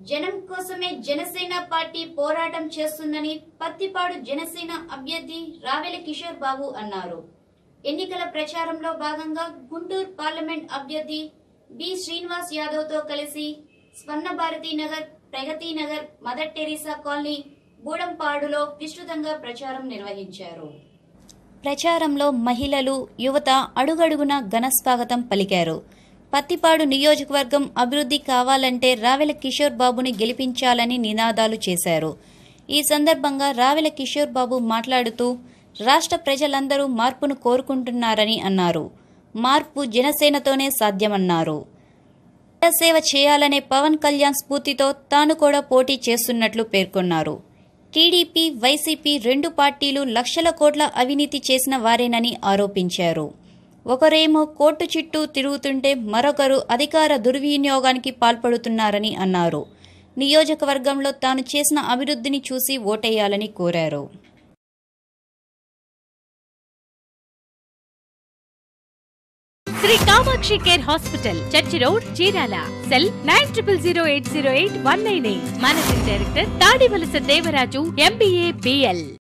జనం కోసమే జనసేన పార్టీ పోరాటం చేస్తుందని పత్తిపాడు జనసేన అభ్యర్థి రావెల కిషోర్ బాబు అన్నారు ఎన్నికల ప్రచారంలో భాగంగా గుంటూరు పార్లమెంట్ అభ్యర్థి బి శ్రీనివాస్ యాదవ్ తో కలిసి Swarna Bharati Nagar Pragati Nagar Mother Teresa colony గూడెంపాడులో విస్తృతంగా ప్రచారం నిర్వహించారు ప్రచారంలో మహిళలు యువత అడుగడుగున ఘన స్వాగతం పలికారు పత్తిపాడు నియోజకవర్గం అభివృద్ధి కావాలంటే రావెల కిషోర్ బాబుని గెలిపించాలని నినాదాలు చేశారు ఈ సందర్భంగా రావెల కిషోర్ బాబు మాట్లాడుతూ రాష్ట్ర ప్రజలందరూ మార్పును కోరుకుంటున్నారని అన్నారు మార్పు జనసేనతోనే సాధ్యమన్నారు సేవ చేయాలనే పవన్ కళ్యాణ్ స్ఫూర్తితో తాను కూడా పోటీ చేస్తున్నట్లు పేర్కొన్నారు టీడీపీ వైసీపీ రెండు పార్టీలు లక్షల కోట్ల అవినీతి చేసిన వారేనని ఆరోపించారు ఒకరేమో కోర్టు చుట్టూ తిరుగుతుంటే మరొకరు అధికార దుర్వినియోగానికి పాల్పడుతున్నారని అన్నారు నియోజకవర్గంలో తాను చేసిన అభివృద్ధిని చూసి ఓటేయాలని కోరారు Sri Kamakshi care hospital church road Chirala cell nine triple zero eight zero eight one nine eight managing director Tadivalasa Devaraju MBA BL